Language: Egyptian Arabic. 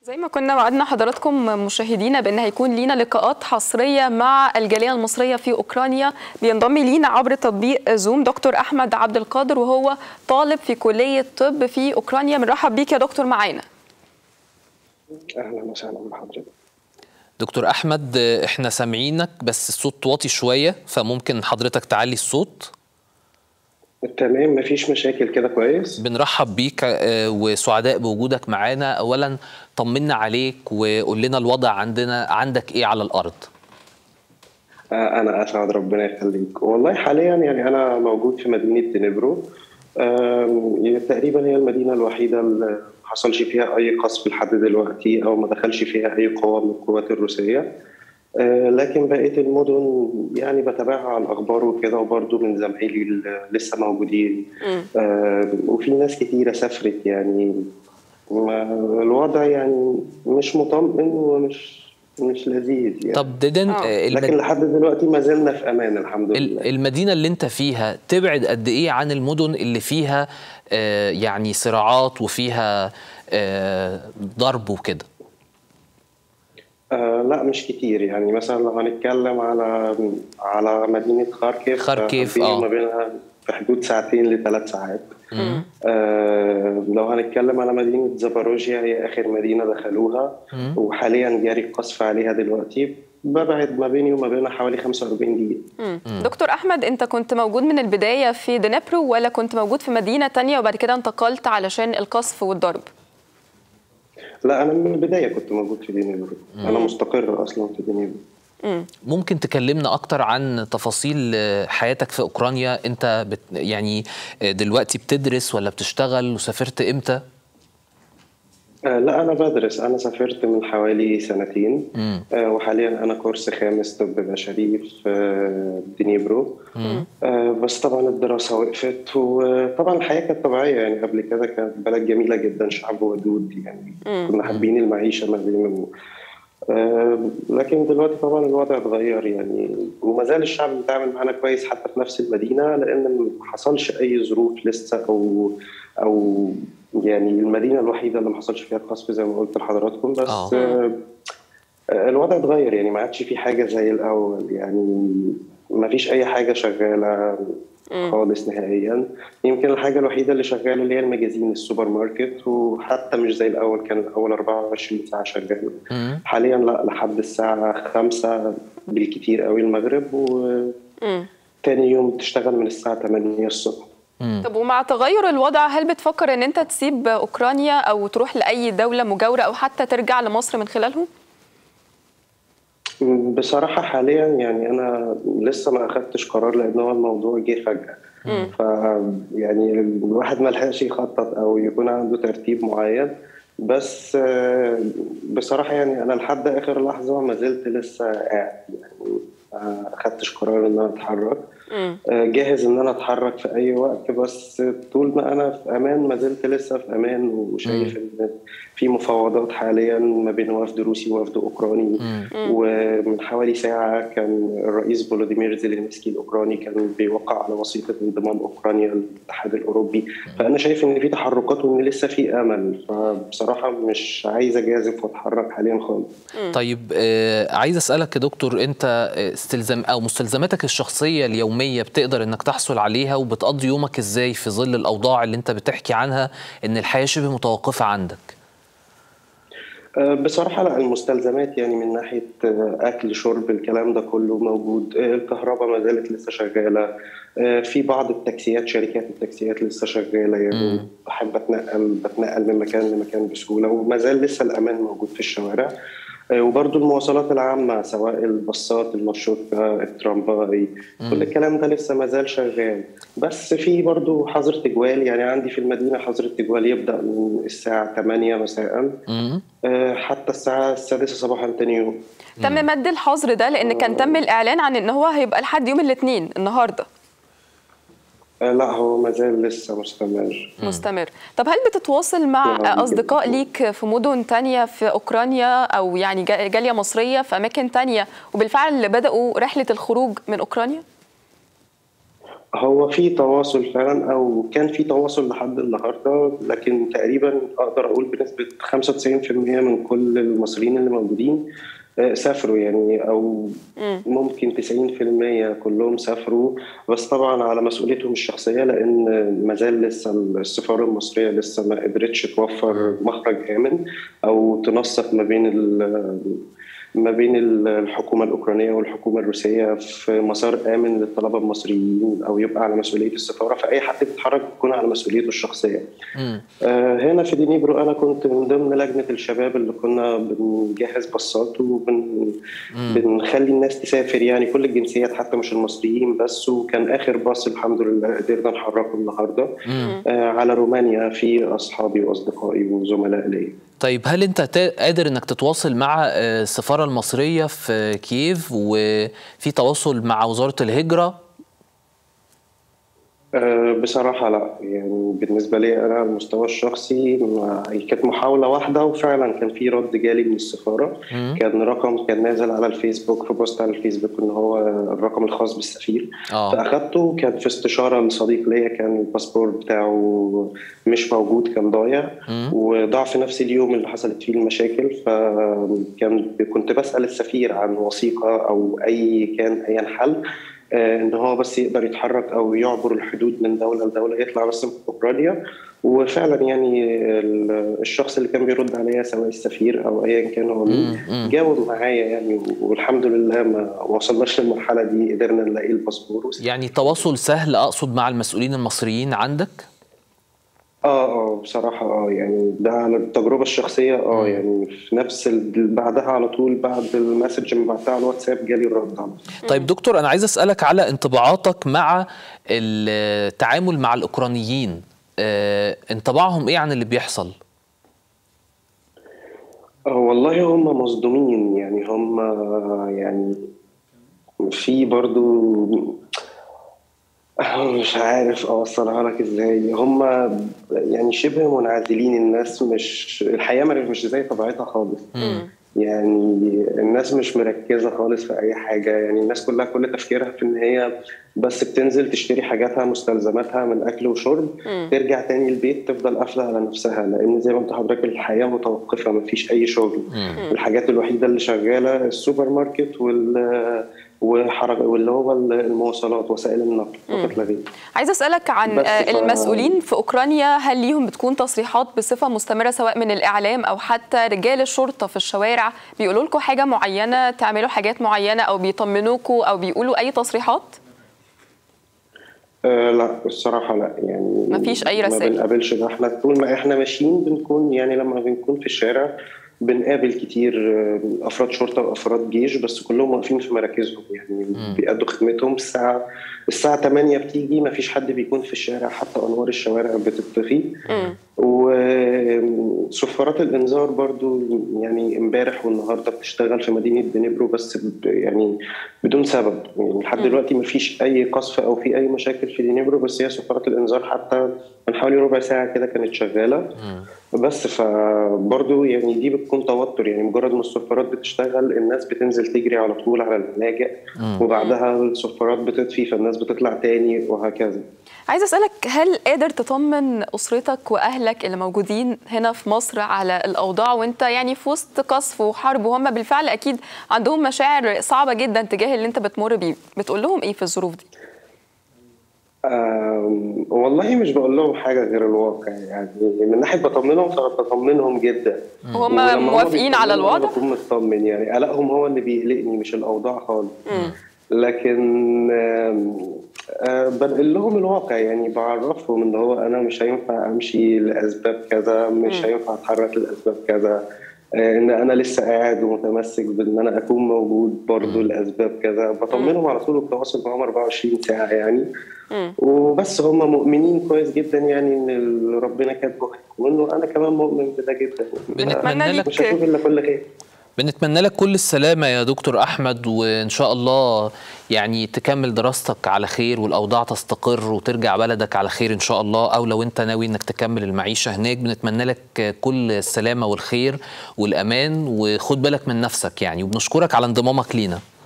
زي ما كنا وعدنا حضراتكم مشاهدينا بان هيكون لينا لقاءات حصريه مع الجاليه المصريه في اوكرانيا بينضم لينا عبر تطبيق زوم دكتور احمد عبد القادر وهو طالب في كليه طب في اوكرانيا بنرحب بيك يا دكتور معانا اهلا وسهلا بحضرتك دكتور احمد احنا سامعينك بس الصوت واطي شويه فممكن حضرتك تعلي الصوت تمام مفيش مشاكل كده كويس بنرحب بيك آه، وسعداء بوجودك معانا اولا طمنا عليك وقول لنا الوضع عندنا عندك ايه على الارض آه، انا اسعد ربنا يخليك والله حاليا يعني انا موجود في مدينه تنبرو آم، تقريبا هي المدينه الوحيده اللي ما حصلش فيها اي قصف لحد دلوقتي او ما دخلش فيها اي قوه من القوات الروسيه آه، لكن بقيه المدن يعني بتابعها على الاخبار وكده وبرضه من زمايلي اللي لسه موجودين آه، وفي ناس كتيره سافرت يعني ما الوضع يعني مش مطمئن ومش مش لذيذ يعني طب ديدن آه. آه، لكن المد... لحد دلوقتي ما زلنا في امان الحمد ال- لله المدينه اللي انت فيها تبعد قد ايه عن المدن اللي فيها آه، يعني صراعات وفيها آه، ضرب وكده آه لا مش كتير يعني مثلا لو هنتكلم على على مدينه خاركيف خاركيف، في آه. ما بينها في حدود ساعتين لثلاث ساعات آه لو هنتكلم على مدينه زاباروجيا هي اخر مدينه دخلوها وحاليا جاري القصف عليها دلوقتي ببعد ما بيني وما بينها حوالي 45 دقيقه مم. دكتور احمد انت كنت موجود من البدايه في دنيبرو ولا كنت موجود في مدينه تانية وبعد كده انتقلت علشان القصف والضرب لا انا من البدايه كنت موجود في دينيبرو انا مستقر اصلا في دينيبرو مم. ممكن تكلمنا اكتر عن تفاصيل آه، حياتك في اوكرانيا انت بت يعني آه، دلوقتي بتدرس ولا بتشتغل وسافرت امتى آه، لا أنا بدرس أنا سافرت من حوالي سنتين مم. آه، وحاليا أنا كورس خامس طب بشري في آه، دنيبرو آه، بس طبعا الدراسة وقفت وطبعا الحياة كانت طبيعية يعني قبل كده كانت بلد جميلة جدا شعب ودود يعني كنا حابين المعيشة ما بينه آه، لكن دلوقتي طبعا الوضع اتغير يعني وما زال الشعب بيتعامل معانا كويس حتى في نفس المدينه لان ما حصلش اي ظروف لسه او او يعني المدينه الوحيده اللي ما حصلش فيها قصف زي ما قلت لحضراتكم بس آه. آه، آه، الوضع اتغير يعني ما عادش في حاجه زي الاول يعني ما فيش اي حاجه شغاله خالص نهائيا يمكن الحاجه الوحيده اللي شغاله اللي هي المجازين السوبر ماركت وحتى مش زي الاول كان الاول 24 ساعه شغال مم. حاليا لا لحد الساعة خمسة بالكتير قوي المغرب مم. وتاني يوم تشتغل من الساعة 8 الصبح مم. طب ومع تغير الوضع هل بتفكر ان انت تسيب اوكرانيا او تروح لاي دوله مجاوره او حتى ترجع لمصر من خلالهم؟ بصراحة حاليا يعني أنا لسه ما أخدتش قرار لأن هو الموضوع جه فجأة ف يعني الواحد ما لحقش يخطط أو يكون عنده ترتيب معين بس آه، بصراحة يعني أنا لحد آخر لحظة ما زلت لسه قاعد يعني ما أخدتش قرار إن أنا أتحرك مم. آه، جاهز ان انا اتحرك في اي وقت بس طول ما انا في امان ما زلت لسه في امان وشايف ان في مفاوضات حاليا ما بين وفد روسي ووفد اوكراني ومن حوالي ساعه كان الرئيس فولوديمير زيلينسكي الاوكراني كان بيوقع على وثيقه انضمام اوكرانيا للاتحاد الاوروبي فانا شايف ان في تحركات وان لسه في امل فبصراحه مش عايز اجازف واتحرك حاليا خالص طيب آه عايز اسالك يا دكتور انت آه، استلزام او مستلزماتك الشخصيه اليوميه بتقدر انك تحصل عليها وبتقضي يومك ازاي في ظل الاوضاع اللي انت بتحكي عنها ان الحياه شبه متوقفه عندك أه، بصراحة لا المستلزمات يعني من ناحية أه، أكل شرب الكلام ده كله موجود أه، الكهرباء ما زالت لسه شغالة أه، في بعض التاكسيات شركات التاكسيات لسه شغالة يعني بحب أتنقل بتنقل من مكان لمكان بسهولة وما زال لسه الأمان موجود في الشوارع أه، وبرضو المواصلات العامة سواء الباصات المارشوتة الترامباي كل الكلام ده لسه ما زال شغال بس في برضو حظر تجوال يعني عندي في المدينة حظر التجوال يبدأ من الساعة 8 مساء مم. آه، حتى الساعة السادسة صباحا تاني يوم تم مد الحظر ده لان كان تم الاعلان عن ان هو هيبقى لحد يوم الاثنين النهارده آه، لا هو ما زال لسه مستمر مستمر طب هل بتتواصل مع نعم، اصدقاء جداً. ليك في مدن تانية في اوكرانيا او يعني جا- جاليه مصريه في اماكن تانية وبالفعل بداوا رحله الخروج من اوكرانيا هو في تواصل فعلا او كان في تواصل لحد النهارده لكن تقريبا اقدر اقول بنسبه 95% من كل المصريين اللي موجودين آه، سافروا يعني او ممكن 90% كلهم سافروا بس طبعا على مسؤوليتهم الشخصيه لان ما زال لسه السفاره المصريه لسه ما قدرتش توفر مخرج امن او تنسق ما بين ال- ما بين الحكومه الاوكرانيه والحكومه الروسيه في مسار امن للطلبه المصريين او يبقى على مسؤوليه السفاره فاي حد بيتحرك بيكون على مسؤوليته الشخصيه. مم. آه، هنا في دينيبرو انا كنت من ضمن لجنه الشباب اللي كنا بنجهز باصات وبن بنخلي الناس تسافر يعني كل الجنسيات حتى مش المصريين بس وكان اخر باص الحمد لله قدرنا نحركه النهارده آه، على رومانيا في اصحابي واصدقائي وزملاء ليا. طيب هل انت تا- قادر انك تتواصل مع آه، السفاره المصريه في كييف وفي تواصل مع وزاره الهجره أه، بصراحة لا يعني بالنسبة لي أنا على المستوى الشخصي ما- هي كانت محاولة واحدة وفعلا كان في رد جالي من السفارة كان رقم كان نازل على الفيسبوك في بوست على الفيسبوك إن هو الرقم الخاص بالسفير اه فأخدته كان في استشارة لصديق ليا كان الباسبور بتاعه مش موجود كان ضايع وضاع في نفس اليوم اللي حصلت فيه المشاكل فكان كنت بسأل السفير عن وثيقة أو أي كان أي حل آه، ان هو بس يقدر يتحرك او يعبر الحدود من دوله لدوله يطلع بس من اوكرانيا وفعلا يعني ال- الشخص اللي كان بيرد عليا سواء السفير او ايا كان هو مين جاوب معايا يعني والحمد لله ما وصلناش للمرحله دي قدرنا نلاقي الباسبور يعني تواصل سهل اقصد مع المسؤولين المصريين عندك اه اه بصراحة اه يعني ده على التجربة الشخصية اه يعني في نفس ال- بعدها على طول بعد المسج اللي بعتها على الواتساب جالي الرد على طول. طيب دكتور انا عايز اسالك على انطباعاتك مع التعامل مع الاوكرانيين آه، انطباعهم ايه عن اللي بيحصل آه، والله هم مصدومين يعني هم يعني في برضو مش عارف اوصلها لك ازاي هم يعني شبه منعزلين الناس مش الحياه مش زي طبيعتها خالص يعني الناس مش مركزه خالص في اي حاجه يعني الناس كلها كل تفكيرها في ان هي بس بتنزل تشتري حاجاتها مستلزماتها من اكل وشرب ترجع تاني البيت تفضل قافله على نفسها لان زي ما انت حضرتك الحياه متوقفه ما فيش اي شغل الحاجات الوحيده اللي شغاله السوبر ماركت وال وحركة واللي هو المواصلات وسائل النقل فقط لا غير عايزه اسالك عن بس آه، ف- المسؤولين في اوكرانيا هل ليهم بتكون تصريحات بصفه مستمره سواء من الاعلام او حتى رجال الشرطه في الشوارع بيقولوا لكم حاجه معينه تعملوا حاجات معينه او بيطمنوكوا او بيقولوا اي تصريحات آه لا الصراحة لا يعني مفيش أي رسائل. ما بنقابلش ده احنا طول ما احنا ماشيين بنكون يعني لما بنكون في الشارع بنقابل كتير آه، افراد شرطه وافراد جيش بس كلهم واقفين في مراكزهم يعني بيأدوا خدمتهم الساعه الساعه 8 بتيجي ما فيش حد بيكون في الشارع حتى انوار الشوارع بتطفي وسفارات الانذار برضو يعني امبارح والنهارده بتشتغل في مدينه دنيبرو بس ب- يعني بدون سبب يعني لحد دلوقتي ما فيش اي قصف او في اي مشاكل في دنيبرو بس هي سفارات الانذار حتى من حوالي ربع ساعه كده كانت شغاله بس فبرضو يعني دي بتكون توتر يعني مجرد ما السفارات بتشتغل الناس بتنزل تجري على طول على الملاجئ وبعدها السفارات بتطفي فالناس بتطلع تاني وهكذا عايزه اسالك هل قادر تطمن اسرتك واهلك اللي موجودين هنا في مصر على الاوضاع وانت يعني في وسط قصف وحرب وهم بالفعل اكيد عندهم مشاعر صعبه جدا تجاه اللي انت بتمر بيه بتقول لهم ايه في الظروف دي آم، والله مش بقول لهم حاجه غير الواقع يعني من ناحيه بطمنهم فبطمنهم جدا وهم ولما هم موافقين على بيطمنوا أنا الوضع بكون مطمن يعني قلقهم هو اللي بيقلقني مش الاوضاع خالص لكن آم، آه، بنقل لهم الواقع يعني بعرفهم ان هو انا مش هينفع امشي لاسباب كذا مش هينفع اتحرك لاسباب كذا آه، ان انا لسه قاعد ومتمسك بان انا اكون موجود برضه لاسباب كذا بطمنهم على طول التواصل معاهم 24 ساعه يعني وبس هم مؤمنين كويس جدا يعني ان ال- ربنا كاتبه هيكون وانا كمان مؤمن بده جدا بنتمنى ليك- لك مش هشوف الا كل خير بنتمنى لك كل السلامة يا دكتور أحمد وإن شاء الله يعني تكمل دراستك على خير والأوضاع تستقر وترجع بلدك على خير إن شاء الله أو لو أنت ناوي إنك تكمل المعيشة هناك بنتمنى لك كل السلامة والخير والأمان وخد بالك من نفسك يعني وبنشكرك على انضمامك لينا